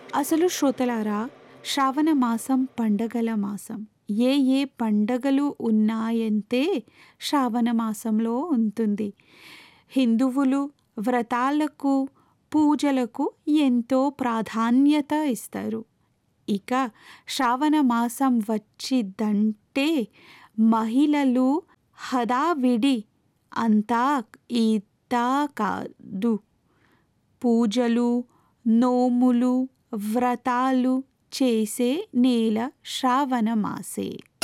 అసలు శ్రోతలారా శ్రావణ మాసం పండగల మాసం ఏ ఏ పండగలు ఉన్నాయంటే శ్రావణ మాసంలో ఉంటుంది హిందువులు వ్రతాలకు పూజలకు ఎంతో ప్రాధాన్యత ఇస్తారు ఇక శ్రావణ మాసం వచ్చిందంటే మహిళలు హడావిడి అంతా ఈత కాదు పూజలు నోములు వ్రతాలు చేసే నేల శ్రావణ మాసే